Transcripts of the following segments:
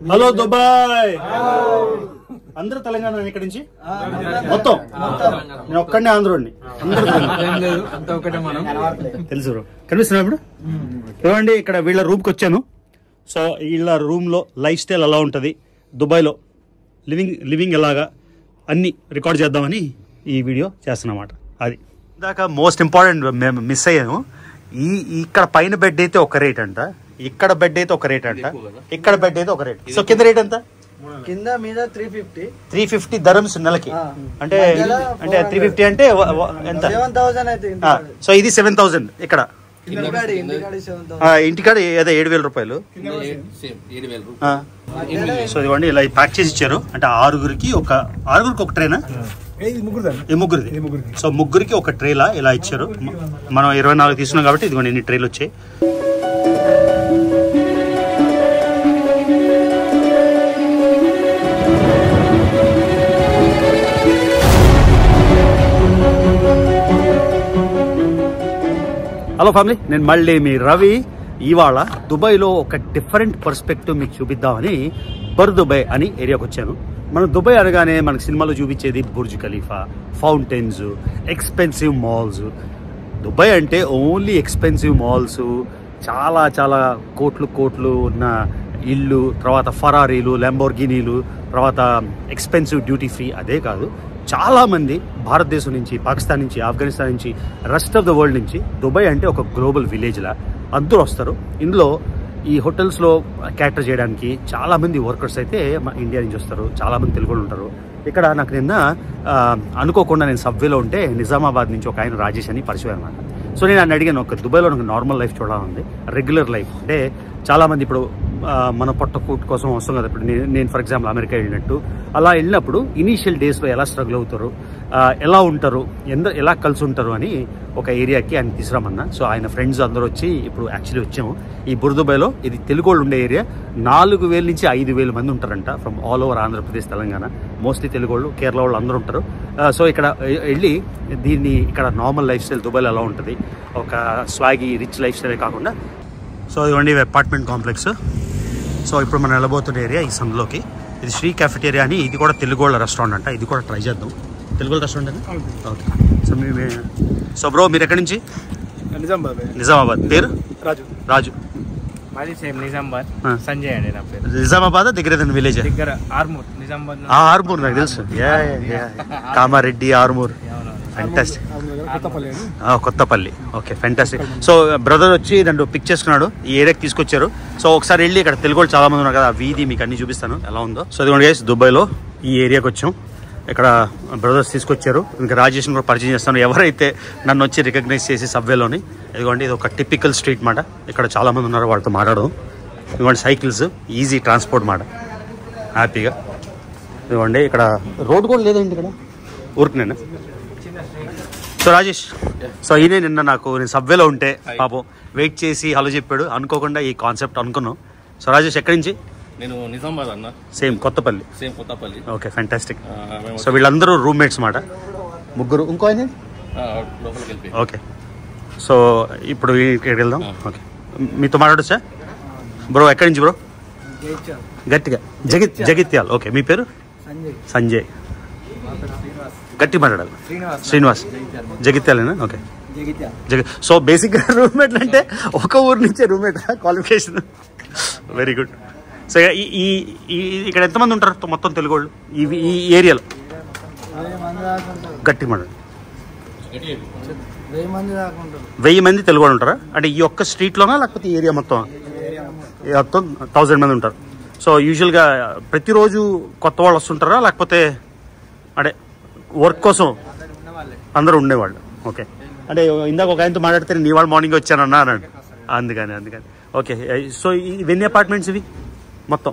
Hello Dubai అందరూ తెలంగాణ ఇక్కడి నుంచి మొత్తం నేను ఒక్కడినే ఆంధ్రోడిని అందరూ తెలంగాణ. అంత ఒకటే మనం తెలుసు బ్రో కనిపిస్తున్నా ఇప్పుడు చూడండి ఇక్కడ వీళ్ళ రూమ్కి వచ్చాను సో వీళ్ళ రూమ్లో లైఫ్ స్టైల్ ఎలా ఉంటుంది దుబాయ్లో లివింగ్ లివింగ్ ఎలాగా అన్ని రికార్డ్ చేద్దామని ఈ వీడియో చేస్తున్నమాట అది ఇందాక మోస్ట్ ఇంపార్టెంట్ మేము మిస్ అయ్యాము ఈ ఇక్కడ పైన బెడ్ అయితే ఒక రేట్ అంట ఇక్కడ బెడ్ అయితే ఒక రేట్ అంట ఇక్కడ బెడ్ అయితే ఒక రేట్ సో కింద రేట్ ఎంత కింద మీద three fifty three fifty dirhams నెలకి ఆ. అంటే మధ్యలో అంటే త్రీ ఫిఫ్టీ అంటే వ- వ- ఎంత సెవెన్ థౌసండ్ అయితే ఆ, సో ఇది సెవెన్ థౌసండ్ ఇక్కడ ఇంటికాడి ఇంటికాడి సెవెన్ ఆ, థౌసండ్ ఇంటికాడ ఏదో ఏడు వేల రూపాయలు సేమ్ ఏడు వేలు ఆ. సో ఇదిగోండి ఇలా ప్యాక్ చేసి ఇచ్చారు అంటే ఆరుగురికి ఒక ఆరుగురికి ఒక ట్రైనా ఈ ముగ్గురిది సో ముగ్గురికి ఒక ట్రేలా ఇలా ఇచ్చారు మ- మనం ఇరవై నాలుగు తీసుకున్నాం కాబట్టి ఇదిగోండి ఎన్ని ట్రేలు వచ్చాయి హలో ఫ్యామిలీ నేను మళ్ళీ మీ రవి ఇవాళ దుబాయ్లో ఒక డిఫరెంట్ పర్స్పెక్టివ్ మీకు చూపిద్దామని బర్ దుబాయ్ అని ఏరియాకి వచ్చాను మనం దుబాయ్ అనగానే మనకు సినిమాలో చూపించేది Burj Khalifa fountains expensive malls Dubai అంటే ఓన్లీ ఎక్స్పెన్సివ్ మాల్స్ చాలా చాలా కోట్లు కోట్లు ఉన్న ఇల్లు తర్వాత ఫరారీలు లంబోర్గినీలు తర్వాత ఎక్స్పెన్సివ్ డ్యూటీ ఫ్రీ అదే కాదు చాలామంది భారతదేశం నుంచి పాకిస్తాన్ నుంచి ఆఫ్ఘనిస్తాన్ నుంచి రెస్ట్ ఆఫ్ ద వరల్డ్ నుంచి దుబాయ్ అంటే ఒక గ్లోబల్ విలేజ్లా అందరూ వస్తారు ఇందులో ఈ హోటల్స్లో క్యాటర్ చేయడానికి చాలామంది వర్కర్స్ అయితే మా ఇండియా నుంచి వస్తారు చాలామంది తెలుగు వాళ్ళు ఉంటారు ఇక్కడ నాకు నిన్న ఆ, అనుకోకుండా నేను సబ్వేలో ఉంటే నిజామాబాద్ నుంచి ఒక ఆయన రాజేష్ అని పరిచయం అనమాట సో నేను ఆయన అడిగాను ఒక దుబాయ్లో నాకు నార్మల్ లైఫ్ చూడాలంది రెగ్యులర్ లైఫ్ అంటే చాలామంది ఇప్పుడు ఆ, మన పొట్ట కూట్ కోసం వస్తాం కదా ఇప్పుడు నేను నేను ఫర్ ఎగ్జాంపుల్ అమెరికా వెళ్ళినట్టు అలా వెళ్ళినప్పుడు ఇనీషియల్ డేస్లో ఎలా స్ట్రగుల్ అవుతారు ఆ, ఎలా ఉంటారు ఎంద ఎలా కలిసి ఉంటారు అని ఒక ఏరియాకి ఆయన తీసుకురామన్నా సో ఆయన ఫ్రెండ్స్ అందరూ వచ్చి ఇప్పుడు యాక్చువల్లీ వచ్చాము ఈ బురదుబాయ్లో ఇది తెలుగు వాళ్ళు ఉండే ఏరియా నాలుగు వేల నుంచి ఐదు వేల మంది ఉంటారంట from all over Andhra Pradesh Telangana mostly Telugu వాళ్ళు కేరళ వాళ్ళు అందరూ ఉంటారు ఆ, సో ఇక్కడ ఎ- వెళ్ళి దీన్ని ఇక్కడ నార్మల్ లైఫ్ స్టైల్ దుబాయ్లో ఎలా ఉంటుంది ఒక స్వాగి రిచ్ లైఫ్ స్టైలే కాకుండా సో ఇదిగోండి అపార్ట్మెంట్ కాంప్లెక్స్ సో ఇప్పుడు మనం వెళ్ళబోతున్న ఏరియా ఈ సందులోకి ఇది శ్రీ క్యాఫెటేరియా అని ఇది కూడా తెలుగు వాళ్ళ రెస్టారెంట్ అంట ఇది కూడా ట్రై చేద్దాం తెలుగు వాళ్ళ రెస్టారెంట్ అండి ఓకే సో మీ మీ- సో బ్రో మీరు ఎక్కడి నుంచి నిజామాబాద్ నిజామాబాద్ పేరు రాజు రాజు మాది సేమ్ నిజామాబాద్ ఆ. సంజయ్ అండి నా పేరు నిజామాబాద్ దగ్గర ఏదైనా విలేజ్ దగ్గర ఆర్మూర్ నిజామాబాద్ లో- ఆర్మూర్ నాకు తెలుసు yeah, yeah, yeah. Kamareddy Armoor అవునవును. ఫెంటాస్టిక్ కొత్తపల్లి అని ఆ, Kothapalli okay fantastic so brother వచ్చి నన్ను పిక్ చేసుకున్నాడు ఈ ఏరియాకి తీసుకొచ్చారు సో ఒకసారి వెళ్ళి ఇక్కడ తెలుగు వాళ్ళు చాలా మంది ఉన్నారు కదా ఆ వీధి మీకు అన్ని చూపిస్తాను ఎలా ఉందో సో ఇదిగోండి గైస్ దుబాయ్లో ఈ ఏరియాకి వచ్చాం ఇక్కడ బ్రదర్స్ తీసుకొచ్చారు ఇంకా రాజేష్ని కూడా పరిచయం చేస్తాను ఎవరైతే నన్ను వచ్చి రికగ్నైజ్ చేసి సబ్వేలోని ఇదిగోండి ఇది ఒక టిపికల్ స్ట్రీట్ మాట ఇక్కడ చాలా మంది ఉన్నారు వాళ్ళతో మాట్లాడడం ఇదిగోండి సైకిల్స్ ఈజీ ట్రాన్స్పోర్ట్ మాట హ్యాపీగా ఇదిగోండి ఇక్కడ రోడ్ కూడా లేదండి ఇక్కడ ఊరికి నేను సో రాజేష్ సో ఈయనే నిన్న నాకు నేను సబ్వేలో ఉంటే పాపం వెయిట్ చేసి హలో చెప్పాడు అనుకోకుండా ఈ కాన్సెప్ట్ అనుకున్నాం సో రాజేష్ ఎక్కడి నుంచి నేను నిజామాబాద్ అన్న same Kothapalli same Kothapalli okay fantastic ఆ, మేము సో వీళ్ళందరూ రూమ్మేట్స్ మాట ముగ్గురు ఇంకో ఆయన ఆ, లోపలికి వెళ్ళిపోయి ఓకే సో ఇప్పుడు ఇక్కడికి వెళ్దాం ఓకే మీతో మాట్లాడొచ్చా బ్రో ఎక్కడి నుంచి బ్రో గట్టిగా జగిత్ జగిత్యాల్ ఓకే మీ పేరు సంజయ్ సంజయ్ గట్టి మాట్లాడాలి శ్రీనివాస్ శ్రీనివాస్ జగిత్యాలేనా ఓకే జగిత్యాల జగ సో బేసిక్గా రూమ్మేట్లు అంటే ఒక ఊరు నుంచే roommate qualification very good so ఈ ఈ ఈ- ఇక్కడ ఎంతమంది ఉంటారు మొత్తం తెలుగు వాళ్ళు ఈ ఈ ఏరియాలో వెయ్యి మంది దాకా ఉంటారు గట్టి మాట వెయ్యి మంది దాకా ఉంటారు వెయ్యి మంది తెలుగు వాళ్ళు ఉంటారా అంటే ఈ ఒక్క స్ట్రీట్లోనా లేకపోతే ఈ ఏరియా మొత్తం ఈ మొత్తం థౌజండ్ మంది ఉంటారు సో యూజువల్గా ప్రతిరోజు కొత్త వాళ్ళు వస్తుంటారా లేకపోతే అంటే వర్క్ కోసం అందరూ ఉండేవాళ్ళు ఓకే అంటే ఇందాక ఒక ఆయనతో మాట్లాడితే నీ వాళ్ళు మార్నింగ్ వచ్చానన్నా అన్నాడు అందుకని అందుకని ఓకే సో ఇవన్నీ అపార్ట్మెంట్స్ ఇవి మొత్తం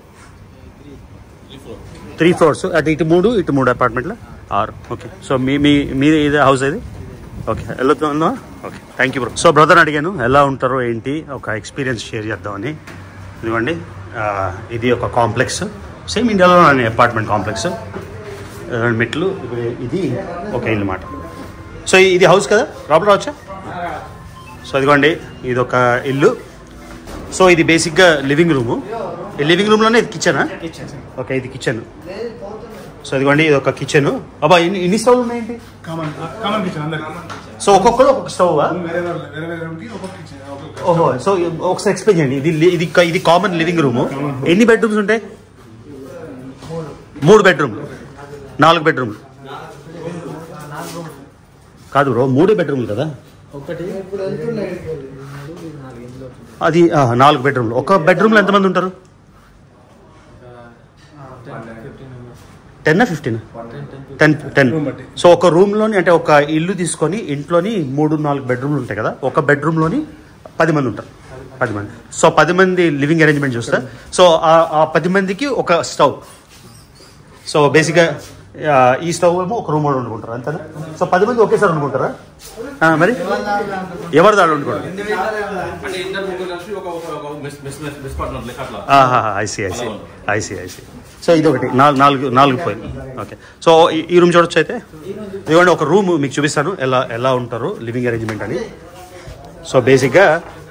త్రీ ఫ్లోర్స్ అటు ఇటు మూడు ఇటు మూడు అపార్ట్మెంట్లు ఆరు ఓకే సో మీ మీ మీ ఇది హౌస్ ఇది ఓకే వెళ్తుందా okay thank you bro so brother అడిగాను ఎలా ఉంటారో ఏంటి ఒక ఎక్స్పీరియన్స్ షేర్ చేద్దామని ఇదిగోండి ఆ, ఇది ఒక కాంప్లెక్స్ సేమ్ ఇండియాలో అపార్ట్మెంట్ కాంప్లెక్స్ రెండు మెట్లు ఇప్పుడు ఇది ఒక ఇల్లు మాట సో ఇది హౌస్ కదా లోపల రావచ్చా సో ఇదిగోండి ఇది ఒక ఇల్లు సో ఇది బేసిక్గా లివింగ్ రూము ఈ లివింగ్ రూమ్లోనే ఇది కిచెనా కిచెన్ ఓకే ఇది కిచెన్ సో ఇదిగోండి ఇది ఒక కిచెన్ అబ్బా ఇన్ని ఇన్ని స్టవ్లు ఉన్నాయండి కామన్ కామన్ కిచెన్ అందరికి సో ఒక్కొక్కరు ఒక్కొక్క స్టవ్ వేరే వేరే వేరే వేరే రూమ్ కి ఒక్కొక్క కిచెన్ ఒక్కొక్క ఓహో సో ఒకసారి ఎక్స్ప్లెయిన్ చేయండి ఇది li- ఇది ఇది కామన్ లివింగ్ రూమ్ ఎన్ని బెడ్రూమ్స్ ఉంటాయి మూడు బెడ్రూమ్లు నాలుగు బెడ్రూమ్లు కాదు బ్రో మూడే బెడ్రూమ్లు కదా ఒకటి ఇప్పుడు వెళ్తున్నాయి అది ఆ, నాలుగు బెడ్రూమ్లు ఒక బెడ్రూమ్లో ఎంతమంది ఉంటారు ten fifteen ten ten Room బట్టి. సో ఒక రూమ్లోని అంటే ఒక ఇల్లు తీసుకొని ఇంట్లోని మూడు నాలుగు బెడ్రూమ్లు ఉంటాయి కదా ఒక బెడ్రూమ్లోని పది మంది ఉంటారు పది మంది సో పది మంది లివింగ్ అరేంజ్మెంట్ చూస్తా సో ఆ- ఆ పది మందికి ఒక స్టవ్ సో బేసిక్గా ఆ, ఈ స్టవ్ ఏమో ఒక రూమ్ వండుకుంటారు అంతేనా సో పది మంది ఒకేసారి వండుకుంటారా ఆ, మరి ఎవరు దాడు వండుకుంటారు అంటే ఇద్దరు ముగ్గురు కలిసి ఒక ఒక- ఒక miss miss miss miss partner లెక్క అట్లా I see I see I see I see so ఇది ఒకటి నాలుగు నాలుగు నాలుగు పోయింది ఓకే సో ఈ- ఈ రూమ్ చూడొచ్చు అయితే ఇదిగోండి ఒక రూమ్ మీకు చూపిస్తాను ఎలా ఎలా ఉంటారు లివింగ్ అరేంజ్మెంట్ అని సో బేసిక్గా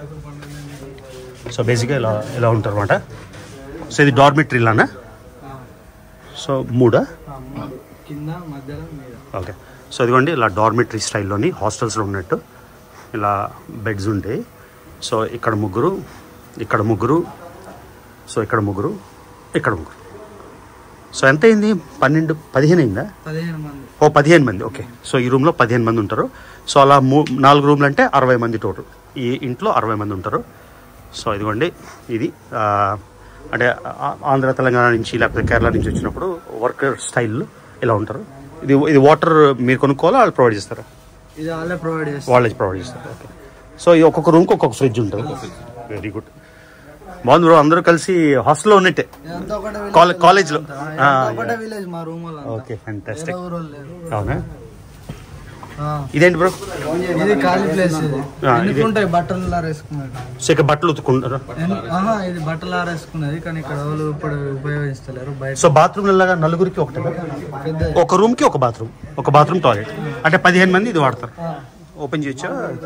సో బేసిక్గా ఇలా ఇలా ఉంటారు అనమాట సో ఇది డార్మిటరీ లానా సో మూడా కింద మధ్యలో మీద ఓకే సో ఇదిగోండి ఇలా డార్మిటరీ స్టైల్లోని హాస్టల్స్లో ఉన్నట్టు ఇలా బెడ్స్ ఉంటాయి సో ఇక్కడ ముగ్గురు ఇక్కడ ముగ్గురు సో ఇక్కడ ముగ్గురు ఇక్కడ ముగ్గురు సో ఎంత అయింది పన్నెండు పదిహేను అయిందా పదిహేను మంది ఓ పదిహేను మంది ఓకే సో ఈ రూమ్లో పదిహేను మంది ఉంటారు సో అలా మూ నాలుగు రూమ్లు అంటే అరవై మంది టోటల్ ఈ ఇంట్లో అరవై మంది ఉంటారు సో ఇదిగోండి ఇది ఆ, అంటే ఆ- ఆంధ్ర తెలంగాణ నుంచి లేకపోతే కేరళ నుంచి వచ్చినప్పుడు వర్కర్ స్టైల్ ఇలా ఉంటారు ఇది ఇది వాటర్ మీరు కొనుక్కోవాలా వాళ్ళు ప్రొవైడ్ చేస్తారా ఇది వాళ్ళే ప్రొవైడ్ చేస్తారు వాళ్ళే ప్రొవైడ్ చేస్తారు ఓకే సో ఈ ఒక్కొక్క రూమ్కి ఒక్కొక్క ఫ్రిడ్జ్ ఉంటుంది వెరీ గుడ్ బాగుంది బ్రో అందరూ కలిసి హాస్టల్లో ఉన్నట్టే ఇదంతా ఒకటే village కాలే- కాలేజ్లో. అంతా. ఆ, ఇదంతా ఒకటే yeah. విలేజ్ మా రూమ్ వాళ్ళు ఓకే ఫ్యాంటాస్టిక్ వేరే ఊరోళ్ళు లేరు అవునా ఆ. ఇదేంటి బ్రో ఇది ఖాళీ ప్లేస్ ఇది ఆ, ఇది- ఎందుకు ఉంటాయి బట్టలు ఆరేసుకున్నట్టు సో ఇక బట్టలు ఉతుకుంటారా ఎన్- ఆహా ఇది బట్టలు ఆరేసుకున్నది కానీ ఇక్కడ వాళ్ళు ఇప్పుడు ఉపయోగిస్తలేరు బయట సో బాత్రూమ్ లాగా నలుగురికి ఒకటి పెద్ద ఒక రూమ్ కి ఒక బాత్రూమ్ ఒక బాత్రూమ్ టాయిలెట్ అంటే పదిహేను మంది ఇది వాడతారు ఓపెన్ చేయొచ్చా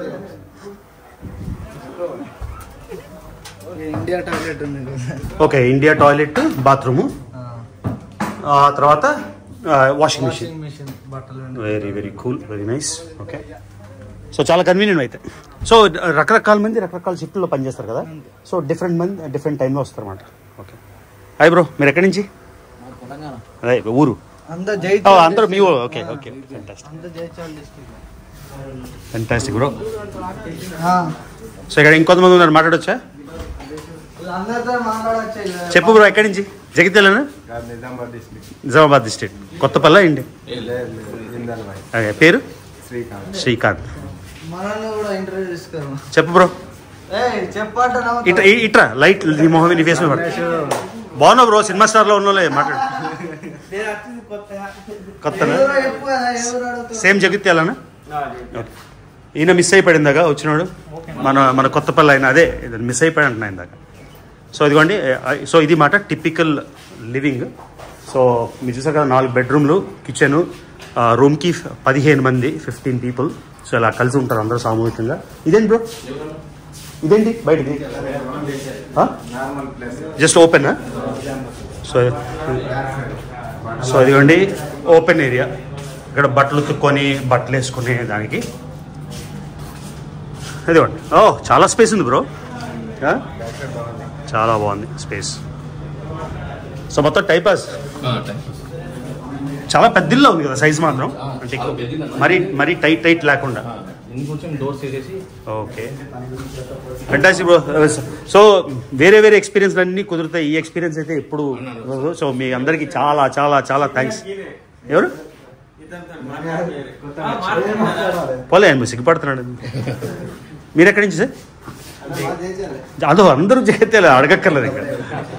ఇండియా టాయిలెట్ ఉంది కదా. ఓకే ఇండియా టాయిలెట్ బాత్రూము ఆ. ఆ తర్వాత వాషింగ్ మిషన్ వాషింగ్ మిషన్ బట్టలు ఉండే. Very very cool very nice okay so చాలా కన్వీనియంట్ అయితే సో రకరకాల మంది రకరకాల షిఫ్ట్లో పనిచేస్తారు కదా సో డిఫరెంట్ మంది డిఫరెంట్ టైంలో వస్తారు అనమాట ఓకే హాయ్ బ్రో మీరు ఎక్కడి నుంచి అదే ఊరు అంతా జై ఓ, అందరూ మీ ఊరు ఓకే ఓకే ఫెంటాస్టిక్ అంతా జైచాల్ డిస్ట్రిక్ట్ ఫెంటాస్టిక్ బ్రో సో ఇక్కడ ఇంకొంతమంది ఉన్నారు మాట్లాడొచ్చా అందరితో మాట్లాడచ్చు ఇలా. చెప్పు బ్రో ఎక్కడి నుంచి జగిత్యాలనా నిజామాబాద్ డిస్ట్రిక్ట్ నిజామాబాద్ డిస్ట్రిక్ట్ కొత్తపల్ల ఇండి జిందాల్ భాయ్ ఓకే పేరు శ్రీకాంత్ శ్రీకాంత్ మనల్ని కూడా ఇంటర్వ్యూ తీసుకోరు చెప్పు బ్రో ఏయ్ చెప్పంట ఇట్రా ఈ- ఇట్రా లైట్ నీ మొహం నీ ఫేస్ మీద పడు. బాగున్నావు బ్రో సినిమా స్టార్ లో ఉన్నోలే మాట్లాడు కొత్తనా చెప్పు కదా ఎవరు అడుగుతారు సేమ్ జగిత్యాలనా ఓకే. ఈయన మిస్ అయిపోయాడు ఇందాక వచ్చినాడు మన మన కొత్తపల్లి ఆయన అదే మిస్ అయిపోయాడు అంటున్నా ఇందాక సో ఇదిగోండి ఆ, సో ఇది మాట టిపికల్ లివింగ్ సో మీరు చూసారు కదా నాలుగు బెడ్రూమ్లు కిచెన్ రూమ్కి పదిహేను మంది ఫిఫ్టీన్ పీపుల్ సో ఇలా కలిసి ఉంటారు అందరూ సామూహికంగా ఇదేంటి బ్రో ఇదేంటి బయటికి normal place just open so so ఇదిగోండి ఓపెన్ ఏరియా ఇక్కడ బట్టలు ఉతుక్కొని బట్టలు వేసుకునే దానికి ఇదిగోండి ఓ చాలా స్పేస్ ఉంది బ్రో చాలా బాగుంది స్పేస్ సో మొత్తం టైపాస్ చాలా పెద్ద ఇల్లు ఉంది కదా సైజ్ మాత్రం అంటే ఎక్కువ మరీ మరీ టైట్ టైట్ లేకుండా ఇంకొంచెం డోర్స్ వేసేసి ఓకే ఫెంటాస్టిక్ బ్రో సో వేరే వేరే ఎక్స్పీరియన్స్ అన్ని కుదురుతాయి ఈ ఎక్స్పీరియన్స్ అయితే ఎప్పుడు కుదరదు. సో మీ అందరికి చాలా చాలా చాలా థ్యాంక్స్ ఎవరు పోలే ఆయన సిగ్గుపడుతున్నాడు మీరు ఎక్కడి నుంచి సార్ అదో అందరూ చేస్తే అడగక్కర్లేదు ఇక్కడ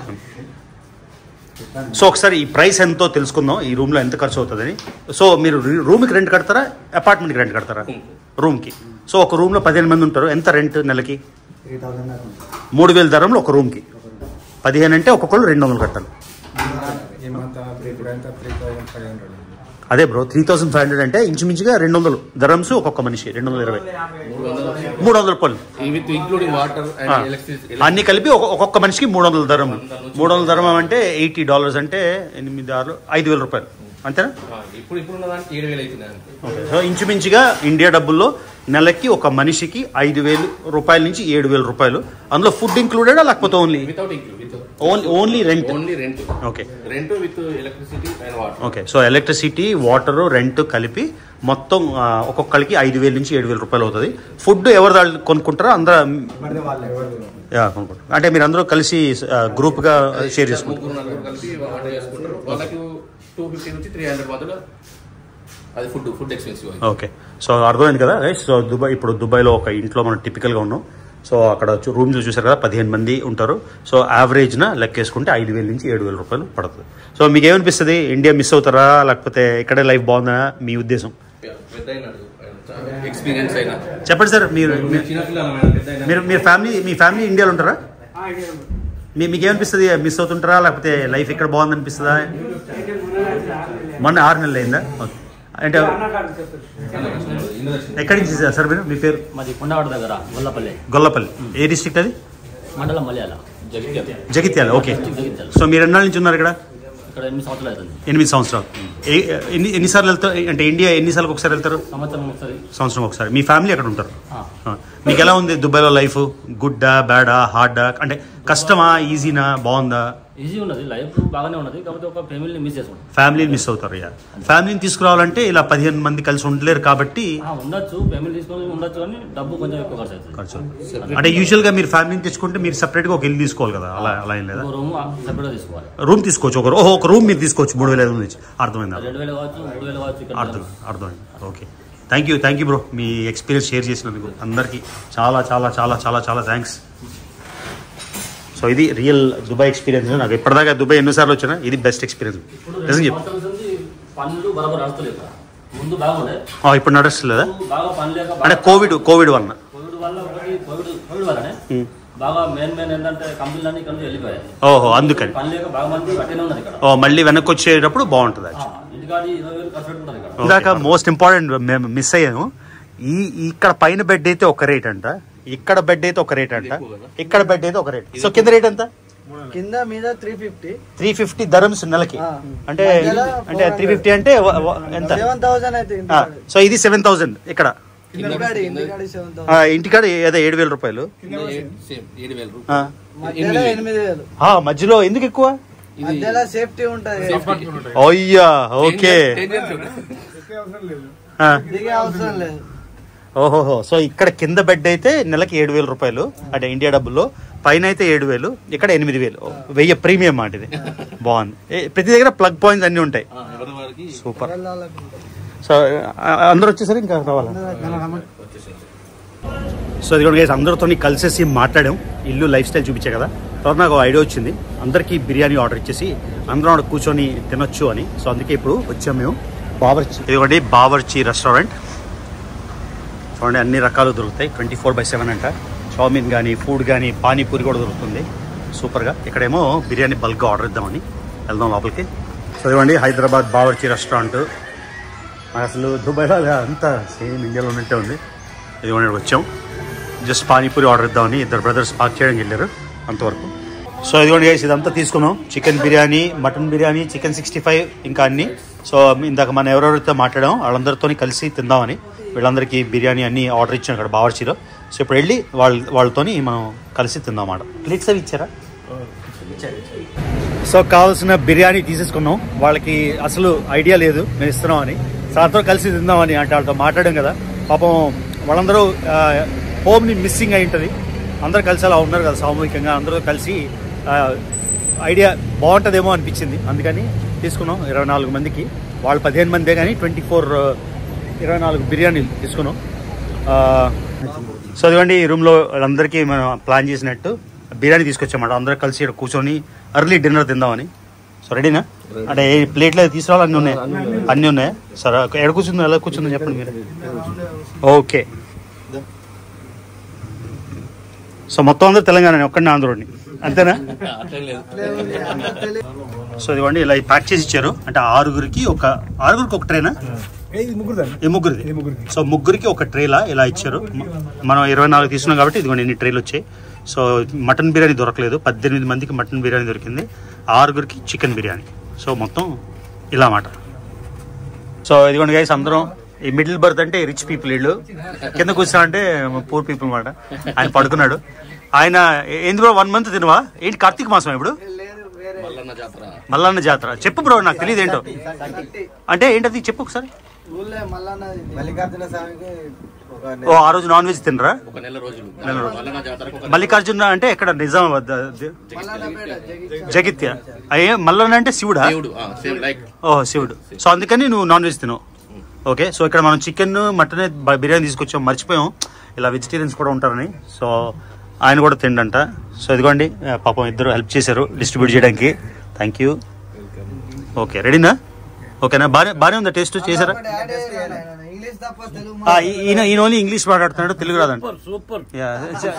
సో ఒకసారి ఈ ప్రైస్ ఎంతో తెలుసుకుందాం ఈ రూమ్లో ఎంత ఖర్చు అవుతుందని సో మీరు రూమ్కి రెంట్ కడతారా అపార్ట్మెంట్కి రెంట్ కడతారా రూమ్కి సో ఒక రూమ్లో పదిహేను మంది ఉంటారు ఎంత రెంట్ నెలకి మూడు వేల ధరంలో ఒక రూమ్కి పదిహేను అంటే ఒక్కొక్కరు రెండు వందలు కట్టాలి ఈ మంత్ ఇప్పుడు ఎంత త్రీ థౌసండ్ ఫైవ్ హండ్రెడ్ అదే bro three thousand five hundred అంటే ఇంచుమించుగా రెండు వందలు ధరమ్స్ ఒక్కొక్క మనిషి రెండు వందల ఇరవై మూడు వందలు మూడు వందల రూపాయలు విత్ ఇంక్లూడింగ్ వాటర్ ఆ. అండ్ ఎలక్ట్రిసిటీ అన్ని కలిపి ఒక్కొ- ఒక్కొక్క మనిషికి మూడు వందల ధరం మూడు వందల ధరం అంటే ఎయిటీ డాలర్స్ అంటే ఎనిమిది ఆరు ఐదు వేల రూపాయలు అంతేనా ఇప్పుడు ఇప్పుడు ఉన్న దానికి ఏడు వేలు అవుతున్నాయి అంతే. ఓకే సో ఇంచుమించుగా ఇండియా డబ్బుల్లో నెలకి ఒక మనిషికి ఐదు వేలు రూపాయల నుంచి ఏడు వేల రూపాయలు అందులో ఫుడ్ ఇంక్లూడెడా లేకపోతే only without include with only only rent only rent okay rent with electricity and water okay so electricity water rent కలిపి మొత్తం ఆ, ఒక్కొక్కరికి ఐదు వేల నుంచి ఏడు వేల రూపాయలు అవుతుంది ఫుడ్ ఎవరు దాళ్ళు కొనుక్కుంటారో అందరూ యా, కొనుక్కుంటారు అంటే మీరు అందరూ కలిసి ఆ, గ్రూప్గా షేర్ చేసుకుంటారు ముగ్గురు నలుగురు కలిపి వంట చేసుకుంటారు వాళ్ళకి టూ ఫిఫ్టీ నుంచి త్రీ హండ్రెడ్ మధ్యలో అది ఫుడ్ ఫుడ్ ఎక్స్పెన్సివ్ అది ఓకే సో అర్థమైంది కదా guys? సో దుబాయ్ ఇప్పుడు దుబాయ్లో ఒక ఇంట్లో మనం టిపికల్గా ఉన్నాం సో అక్కడ రూమ్ చూసారు కదా పదిహేను మంది ఉంటారు సో యావరేజ్న లెక్కేసుకుంటే ఐదు వేల నుంచి ఏడు వేల రూపాయలు పడుతుంది సో మీకు ఏమనిపిస్తుంది ఇండియా మిస్ అవుతారా లేకపోతే ఇక్కడే లైఫ్ బాగుందా మీ ఉద్దేశం పెద్ద అయినాడు ఎక్స్పీరియన్స్ అయినా చెప్పండి సార్ మీరు మీరు- చిన్నపిల్లలు మేడం పెద్ద అయినా మీరు మీ ఫ్యామిలీ మీ ఫ్యామిలీ ఇండియాలో ఉంటారా మీ మీకు ఏమనిపిస్తుంది మిస్ అవుతుంటారా లేకపోతే లైఫ్ ఇక్కడ బాగుంది అనిపిస్తుందా మొన్న ఆరు నెలలు అయిందా ఓకే. అంటే ఎక్కడి నుంచి సార్ మీరు మీ పేరు మాది కొండవాడ దగ్గర గొల్లపల్లి గొల్లపల్లి ఏ డిస్ట్రిక్ట్ అది మండలం మలయాళ జగిత్యాల జగిత్యాల ఓకే జగిత్యాల సో మీరు ఎన్నాళ్ళ నుంచి ఉన్నారు ఇక్కడ ఇక్కడ ఎనిమిది సంవత్సరాలు అవుతుంది ఎనిమిది సంవత్సరాలు ఏ- ఎన్ని ఎన్నిసార్లు వెళ్తారు అంటే ఇండియా ఎన్నిసార్లు ఒకసారి వెళ్తారు సంవత్సరం ఒకసారి సంవత్సరం ఒకసారి మీ ఫ్యామిలీ అక్కడ ఉంటారు ఆ. ఆ. మీకు ఎలా ఉంది దుబాయ్లో లైఫ్ గుడ్డా బ్యాడా హార్డా అంటే కష్టమా ఈజీనా బాగుందా ఈజీ ఉన్నది లైఫ్ బాగానే ఉన్నది కాకపోతే ఒక ఫ్యామిలీని మిస్ చేసుకుంటాం ఫ్యామిలీని మిస్ అవుతారు యా ఫ్యామిలీని తీసుకురావాలంటే ఇలా పదిహేను మంది కలిసి ఉండలేరు కాబట్టి ఆ, ఉండొచ్చు ఫ్యామిలీ తీసుకొని ఉండొచ్చు కానీ డబ్బు కొంచెం ఎక్కువ ఖర్చు అవుతుంది ఖర్చు అంటే యూజువల్ గా మీరు ఫ్యామిలీని తెచ్చుకుంటే మీరు సెపరేట్ గా ఒక ఇల్లు తీసుకోవాలి కదా అలా అలా ఏం లేదా ఒక రూమ్ సెపరేట్ తీసుకోవాలి రూమ్ తీసుకోవచ్చు ఒక ఓహో ఒక రూమ్ మీరు తీసుకోవచ్చు మూడు వేల ఐదు వందల నుంచి అర్థమైందా రెండు వేలు కావచ్చు మూడు వేలు కావచ్చు ఇక్కడ అర్థం అర్థమైంది okay thank you thank you bro మీ ఎక్స్పీరియన్స్ షేర్ చేసినందుకు అందరికీ చాలా చాలా చాలా చాలా చాలా థ్యాంక్స్ సో ఇది రియల్ దుబాయ్ ఎక్స్పీరియన్స్ నాకు ఇప్పటిదాకా దుబాయ్ ఎన్నోసార్లు వచ్చినా ఇది బెస్ట్ ఎక్స్పీరియన్స్ ఇప్పుడు నిజం రెండు చెప్పు సంవత్సరాల నుంచి పనులు బరాబర్ నడుస్తలేదు ఇక్కడ. ముందు బాగుండే ఆ, ఇప్పుడు నడుస్తలేదా ఇప్పుడు బాగా పని లేక అంటే బాగా- కోవిడ్ కోవిడ్ వలన కోవిడ్ వల్ల ఒకటి కోవిడ్ కోవిడ్ వల్లనే బాగా మెయిన్ మెయిన్ ఏంటంటే కంపెనీలన్నీ ఇక్కడ నుంచి వెళ్ళిపోయాయి ఓహో అందుకని పని లేక బాగా మంది అట్టనే ఉన్నది ఇక్కడ ఓ మళ్ళీ వెనక్కి వచ్చేటప్పుడు బాగుంటుంది ఆ, ఇంటికాడి ఇరవై వేలు ఖర్చు పెట్టుకుంటారు ఇక్కడ ఇందాక మోస్ట్ ఇంపార్టెంట్ మేము మిస్ అయ్యాము ఈ ఇక్కడ పైన బెడ్ అయితే ఒక రేట్ అంట ఇక్కడ బెడ్ అయితే ఒక రేట్ అంట ఇక్కడ బెడ్ అయితే ఒక రేట్ సో కింద రేట్ ఎంత కింద మీద three fifty three fifty dirhams నెలకి ఆ. అంటే మధ్యలో అంటే త్రీ ఫిఫ్టీ అంటే వ- వ- ఎంత సెవెన్ థౌసండ్ అయితే ఆ, సో ఇది సెవెన్ థౌసండ్ ఇక్కడ ఇంటికాడి ఇంటికాడి సెవెన్ ఆ, థౌసండ్ ఇంటికాడ ఏదో ఏడు వేల రూపాయలు సేమ్ ఏడు వేలు ఆ. మధ్యలో ఎనిమిది వేలు ఆ, మధ్యలో ఎందుకు ఎక్కువ మధ్యలో సేఫ్టీ ఉంటది అయ్యా ఓకే ఆ, దిగే అవసరం లేదు ఓహోహో సో ఇక్కడ కింద బెడ్ అయితే నెలకి ఏడు వేల రూపాయలు అంటే ఇండియా డబ్బుల్లో పైన అయితే ఏడు వేలు ఇక్కడ ఎనిమిది వేలు వెయ్యి ప్రీమియం మాట ఇది బాగుంది ఏ, ప్రతి దగ్గర ప్లగ్ పాయింట్స్ అన్ని ఉంటాయి ఎవరి వారికి సూపర్ వెళ్ళాలకు సో ఆ, అందరూ వచ్చేసరికి ఇంకా రావాలా సో ఇదిగోండి గైస్ అందరితో కలిసేసి మాట్లాడాం ఇల్లు లైఫ్ స్టైల్ చూపించే కదా తర్వాత నాకు ఐడియా వచ్చింది అందరికీ బిర్యానీ ఆర్డర్ ఇచ్చేసి అందరం అక్కడ కూర్చొని తినొచ్చు అని సో అందుకే ఇప్పుడు వచ్చాం మేము బావర్చి ఇదిగోండి బావర్చి రెస్టారెంట్ చూడండి అన్ని రకాలు దొరుకుతాయి ట్వంటీ ఫోర్ బై సెవెన్ అంట చౌమిన్ కానీ ఫుడ్ కానీ పానీపూరి కూడా దొరుకుతుంది సూపర్గా ఇక్కడేమో బిర్యానీ బల్క్గా ఆర్డర్ ఇద్దామని వెళ్దాం లోపలికి సో ఇవ్వండి హైదరాబాద్ బావర్చి రెస్టారెంట్ నాకు అసలు దుబాయ్లో అలా అంతా సేమ్ ఇండియాలో ఉన్నట్టే ఉంది ఇదిగోండి వచ్చాం జస్ట్ పానీపూరి ఆర్డర్ ఇద్దామని ఇద్దరు బ్రదర్స్ పార్క్ చేయడానికి వెళ్ళారు అంతవరకు సో ఇదిగోండి గైస్ ఇదంతా తీసుకున్నాం chicken biryani mutton biryani chicken sixty five ఇంకా అన్ని సో ఇందాక మనం ఎవరెవరితో మాట్లాడాం వాళ్ళందరితో కలిసి తిందామని వీళ్ళందరికీ బిర్యానీ అన్ని ఆర్డర్ ఇచ్చాం అక్కడ బావర్చీలో సో ఇప్పుడు వెళ్ళి వాళ్ళ వాళ్ళతోని మనం కలిసి తిందాం అన్నమాట ప్లేట్స్ అవి ఇచ్చారా సో కావాల్సిన బిర్యానీ తీసేసుకున్నాం వాళ్ళకి అసలు ఐడియా లేదు మేము ఇస్తున్నాం అని సార్తో కలిసి తిందామని అంటే వాళ్ళతో మాట్లాడాం కదా పాపం వాళ్ళందరూ హోమ్ని మిస్సింగ్ అయి ఉంటుంది అందరూ కలిసి అలా ఉన్నారు కదా సామూహికంగా అందరూ కలిసి ఆ, ఐడియా బాగుంటుందేమో అనిపించింది అందుకని తీసుకున్నాం ఇరవై నాలుగు మందికి వాళ్ళు పదిహేను మందే కానీ ట్వంటీ ఫోర్ ఇరవై నాలుగు బిర్యానీలు తీసుకున్నాం ఆ, సో అదిగోండి ఈ రూమ్లో వాళ్ళందరికీ మనం ప్లాన్ చేసినట్టు బిర్యానీ తీసుకొచ్చామాట అందరూ కలిసి ఇక్కడ కూర్చొని అర్లీ డిన్నర్ తిందామని సో రెడీనా అంటే ఏ ప్లేట్లో తీసుకురావాలి అన్నీ ఉన్నాయి అన్నీ ఉన్నాయి సరే ఎక్కడ కూర్చుందో ఎలా కూర్చుందో చెప్పండి మీరు ఓకే సో మొత్తం అందరూ తెలంగాణ ఒక్కడిని ఆంధ్రోడిని అంతేనా అట్లేం లేదు సో ఇదిగోండి ఇలా ప్యాక్ చేసి ఇచ్చారు అంటే ఆరుగురికి ఒక ఆరుగురికి ఒక ట్రైనా ఇది ముగ్గురు ఈ ముగ్గురిది సో ముగ్గురికి ఒక ట్రేలా ఇలా ఇచ్చారు మ- మనం ఇరవై నాలుగు తీసుకున్నాం కాబట్టి ఇదిగోండి ఇన్ని ట్రేలు వచ్చాయి సో మటన్ బిర్యానీ దొరకలేదు పద్దెనిమిది మందికి మటన్ బిర్యానీ దొరికింది ఆరుగురికి చికెన్ బిర్యానీ సో మొత్తం ఇలా మాట సో ఇదిగోండి గైస్ అందరం ఈ మిడిల్ బర్త్ అంటే రిచ్ పీపుల్ వీళ్ళు కింద కూర్చో అంటే పూర్ పీపుల్ మాట ఆయన పడుకున్నాడు ఆయన ఎందులో వన్ మంత్ తినవా ఏంటి కార్తీక మాసం ఇప్పుడు మల్లన్న జాతర మల్లన్న జాతర చెప్పు బ్రో నాకు తెలియదు ఏంటో అంటే ఏంటది చెప్పు ఒకసారి ఊళ్ళో మల్లన్న మల్లికార్జున స్వామికి ఒక ఓ ఆ రోజు నాన్ వెజ్ తినరా ఒక నెల రోజులు నెల రోజులు. మల్లన్న జాతరకు ఒక మల్లికార్జున అంటే ఎక్కడ నిజామాబాద్ ద- మల్లన్నపేట జగిత్యాల. జగిత్య అయ్యే మల్లన్న అంటే శివుడా దేవుడు సేమ్ లైక్ ఓ శివుడు సో అందుకని నువ్వు నాన్ వెజ్ తినవు ఓకే సో ఇక్కడ మనం చికెన్ మటన్ బ- బిర్యానీ తీసుకొచ్చాం మర్చిపోయాం ఇలా వెజిటేరియన్స్ కూడా ఉంటారని సో ఆయన కూడా తిండంట సో ఇదిగోండి ఆ, పాపం ఇద్దరు హెల్ప్ చేశారు డిస్ట్రిబ్యూట్ చేయడానికి థ్యాంక్ యూ ఓకే రెడీనా ఓకేనా బాగానే బాగానే ఉందా టేస్ట్ చేశారా ఒకటి యాడ్ చేయాలి ఆయన. ఇంగ్లీష్ తప్ప తెలుగు ఆ, ఈ- ఈయన ఈయన ఓన్లీ ఇంగ్లీష్ మాట్లాడుతున్నాడు తెలుగు రాదంట సూపర్ యా.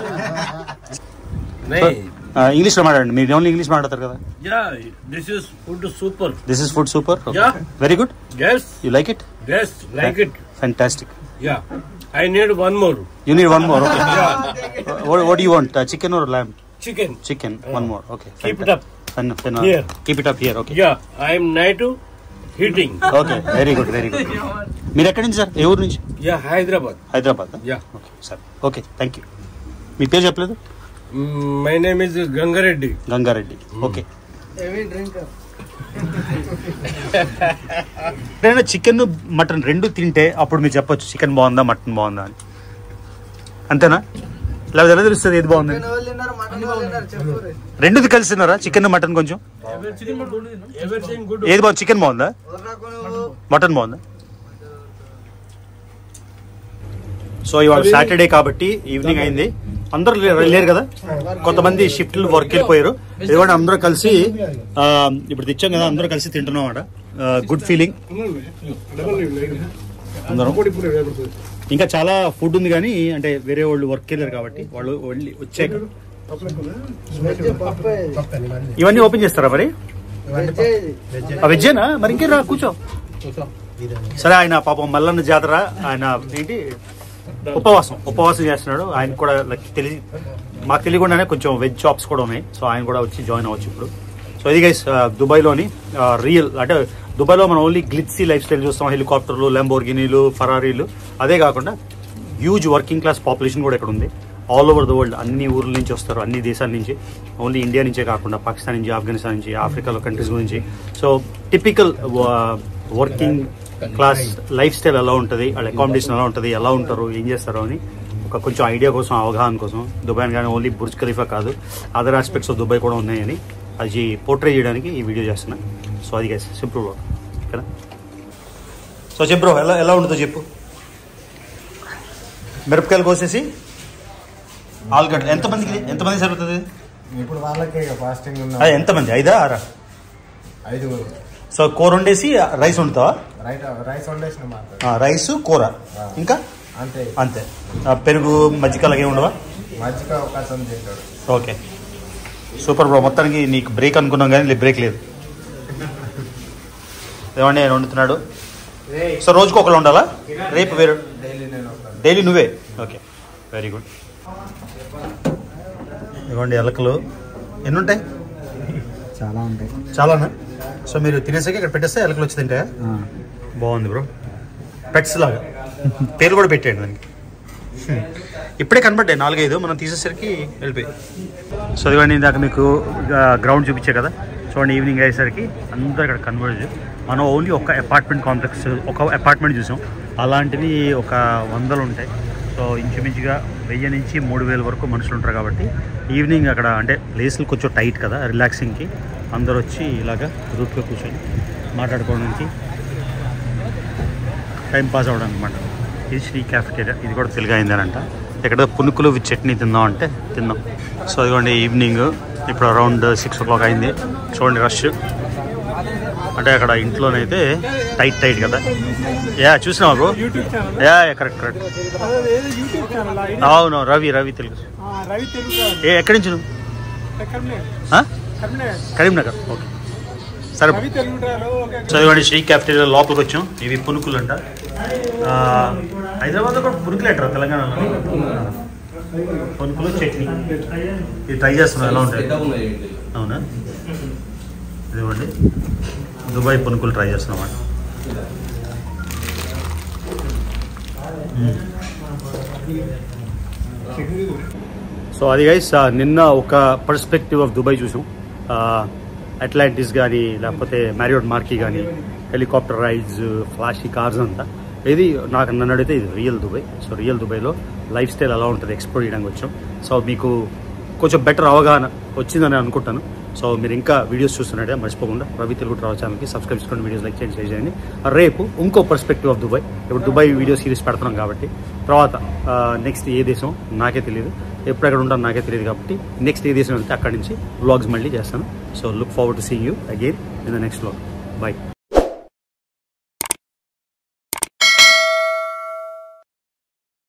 ఆ, ఇంగ్లీష్లో మాట్లాడండి మీరు ఓన్లీ ఇంగ్లీష్ మాట్లాడతారు కదా yeah this is food super this is food super Yeah. Very good yes you like it yes like it fantastic yeah i need one more you need one more okay what you want chicken or lamb chicken chicken one more okay Keep it up. Here. Keep it up here okay yeah i am night heating okay very good very good మీరు ఎక్కడి నుంచి sir ఏ ఊరు నుంచి yeah hyderabad Hyderabad yeah okay sir okay thank you మీ పేరు చెప్పలేదు mm, my name is gangareddy Gangareddy okay heavy drinker ఎప్పుడైనా చికెన్ మటన్ రెండు తింటే అప్పుడు మీరు చెప్పొచ్చు చికెన్ బాగుందా మటన్ బాగుందా అని అంతేనా లేకపోతే ఎలా తెలుస్తుంది ఏది బాగుంది చికెన్ వాళ్ళు తిన్నారు మటన్ వాళ్ళు తిన్నారు చెప్పుర్రి. రెండుది కలిసి తిన్నారా చికెన్ మటన్ కొంచెం everything good ఏది బాగుంది చికెన్ బాగుందా ఊర్రకు నువ్వు మటన్ బాగుందా సో ఇవాళ సాటర్డే కాబట్టి ఈవినింగ్ అయింది అందరూ లే- లేరు కదా కొంతమంది షిఫ్ట్లు వర్క్ వెళ్ళిపోయారు ఇదిగోండి అందరూ కలిసి ఆ, ఇప్పుడు తెచ్చాం కదా అందరూ కలిసి తింటున్నాం అన్నమాట గుడ్ ఫీలింగ్ అందరం ఇంకా చాలా ఫుడ్ ఉంది కానీ అంటే వేరే వాళ్ళు వర్క్ వెళ్ళారు కాబట్టి వాళ్ళు వెళ్ళి వచ్చాక వెజ్ పప్పే ఇవన్నీ ఓపెన్ చేస్తారా మరి వెజ్ ఇది. ఆ వెజ్జేనా మరి ఇంకే రా కూర్చో సరే ఆయన పాపం మల్లన్న జాతర ఆయన ఏంటి ఉపవాసం ఉపవాసం చేస్తున్నాడు ఆయన కూడా like తెలి మాకు తెలియకుండానే కొంచెం వెజ్ షాప్స్ కూడా ఉన్నాయి సో ఆయన కూడా వచ్చి జాయిన్ అవ్వచ్చు ఇప్పుడు సో ఇది గైస్ దుబాయ్లోని రియల్ అంటే దుబాయ్లో మనం ఓన్లీ గ్లిట్సీ లైఫ్ స్టైల్ చూస్తాం హెలికాప్టర్లు లంబోర్గినీలు ఫరారీలు అదే కాకుండా హ్యూజ్ వర్కింగ్ క్లాస్ పాపులేషన్ కూడా ఇక్కడ ఉంది ఆల్ ఓవర్ ద వరల్డ్ అన్ని ఊర్ల నుంచి వస్తారు అన్ని దేశాల నుంచి ఓన్లీ ఇండియా నుంచే కాకుండా పాకిస్తాన్ నుంచి ఆఫ్ఘనిస్తాన్ నుంచి ఆఫ్రికాలో కంట్రీస్ గురించి so typical working class lifestyle ఎలా ఉంటుంది వాళ్ళ అకామిడేషన్ ఎలా ఉంటుంది ఎలా ఉంటారు ఏం చేస్తారు అని ఒక కొంచెం ఐడియా కోసం అవగాహన కోసం దుబాయ్ కానీ ఓన్లీ బుర్జ్ ఖలీఫా కాదు అదర్ ఆస్పెక్ట్స్ ఆఫ్ దుబాయ్ కూడా ఉన్నాయని అది పోర్ట్రే చేయడానికి ఈ వీడియో చేస్తున్నా సో అది గైస్ సింపుల్ వర్క్ ఓకేనా సో చెప్పు బ్రో ఎలా ఎలా ఉంటుందో చెప్పు మిరపకాయలు కోసేసి ఆలుగడ్డ ఎంతమందికి ఎంతమంది సరిపోతుంది ఇప్పుడు వాళ్ళకే ఫాస్టింగ్ ఉన్న అది ఎంతమంది ఐదా ఆరా ఐదుగురు సో కూర వండేసి రైస్ వండుతావా రైట్ రైస్ వండేసిన మాట ఆ, రైస్ కూర ఇంకా అంతే అంతే ఆ, పెరుగు మజ్జిగ అలాగే ఉండవా మజ్జిగ అవకాశం తింటాడు ఓకే సూపర్ బ్రో మొత్తానికి నీకు బ్రేక్ అనుకున్నాం కానీ బ్రేక్ లేదు ఏమండి ఆయన వండుతున్నాడు సో రోజుకు ఒకళ్ళు ఉండాలా రేపు వేరు డైలీ నేను ఒక డైలీ నువ్వే ఓకే వెరీ గుడ్ ఇవ్వండి ఎలకలు ఎన్ని ఉంటాయి చాలా ఉంటాయి చాలానా సో మీరు తినేసాక ఇక్కడ పెట్టేస్తే ఎలకలు వచ్చి తింటాయా బాగుంది బ్రో పెట్స్ లాగా పేరు కూడా పెట్టేయండి దానికి ఇప్పుడే కనబడ్డాయి నాలుగైదు మనం తీసేసరికి వెళ్ళిపోయి సో ఇదిగోండి ఇందాక మీకు గ్రౌండ్ చూపించే కదా చూడండి ఈవినింగ్ అయ్యేసరికి అందరూ ఇక్కడ కన్వర్జ్ మనం ఓన్లీ ఒక అపార్ట్మెంట్ కాంప్లెక్స్ ఒక అపార్ట్మెంట్ చూసాం అలాంటివి ఒక వందలు ఉంటాయి సో ఇంచుమించుగా వెయ్యి నుంచి మూడు వేల వరకు మనుషులు ఉంటారు కాబట్టి ఈవినింగ్ అక్కడ అంటే ప్లేస్లు కొంచెం టైట్ కదా రిలాక్సింగ్కి అందరూ వచ్చి ఇలాగా గ్రూప్గా కూర్చొని మాట్లాడుకోవడానికి టైం పాస్ అవ్వడం అనమాట ఇది శ్రీ క్యాఫెటేరియా ఇది కూడా తెలుగు అయిందనంట ఇక్కడ పునుకులు విత్ చట్నీ తిందాం అంటే తిన్నాం సో ఇదిగోండి ఈవినింగ్ ఇప్పుడు అరౌండ్ సిక్స్ ఓ క్లాక్ అయింది చూడండి రష్ అంటే అక్కడ ఇంట్లోనైతే టైట్ టైట్ కదా యా చూసినావా bro YouTube channel yeah yeah correct correct అదే ఏదో యూట్యూబ్ ఛానల్ అవును రవి రవి తెలుగు రవి తెలుగు ఏ ఎక్కడి నుంచి నువ్వు కర్మనే ఆ? కర్మనే కరీంనగర్ ఓకే సరే రవి తెలుగు ట్రాలో ఒక చదివండి శ్రీ క్యాపిటల్ లోపలికి వచ్చాం ఇవి పునుకులు అంట ఆ, హైదరాబాద్లో కూడా పునుకులు అంటారు తెలంగాణలో పునుకులు చట్నీ ఇది ట్రై చేస్తున్నాం ఎలా ఉంటాయి పెద్దగా ఉన్నాయి అవునా ఇదివ్వండి దుబాయ్ పునుకులు ట్రై చేస్తున్నాం అన్నమాట సో అది గైస్ నిన్న ఒక పర్స్పెక్టివ్ ఆఫ్ దుబాయ్ చూసాం అట్లాంటిస్ కానీ లేకపోతే మ్యారియోట్ మార్కీ కానీ హెలికాప్టర్ రైడ్స్ ఫ్లాషీ కార్స్ అంతా ఇది నాకు నన్ను అడిగితే ఇది రియల్ దుబాయ్ సో రియల్ దుబాయ్లో లైఫ్ స్టైల్ ఎలా ఉంటుంది ఎక్స్ప్లోర్ చేయడానికి వచ్చాం సో మీకు కొంచెం బెటర్ అవగాహన వచ్చిందని అనుకుంటాను సో మీరు ఇంకా వీడియోస్ చూస్తున్నట్టే మర్చిపోకుండా రవి తెలుగు ట్రావెల్ ఛానల్కి సబ్స్క్రైబ్ చేసుకోండి వీడియోస్ లైక్ చేయండి షేర్ చేయండి రేపు ఇంకో పర్స్పెక్టివ్ ఆఫ్ దుబాయ్ ఇప్పుడు దుబాయ్ వీడియో సిరీస్ పెడుతున్నాం కాబట్టి తర్వాత నెక్స్ట్ ఏ దేశం నాకే తెలియదు ఎప్పుడు ఎక్కడ ఉంటాను నాకే తెలియదు కాబట్టి నెక్స్ట్ ఏ దేశం వెళ్తే అక్కడి నుంచి వ్లాగ్స్ మళ్ళీ చేస్తాను so look forward to see you again in the next vlog bye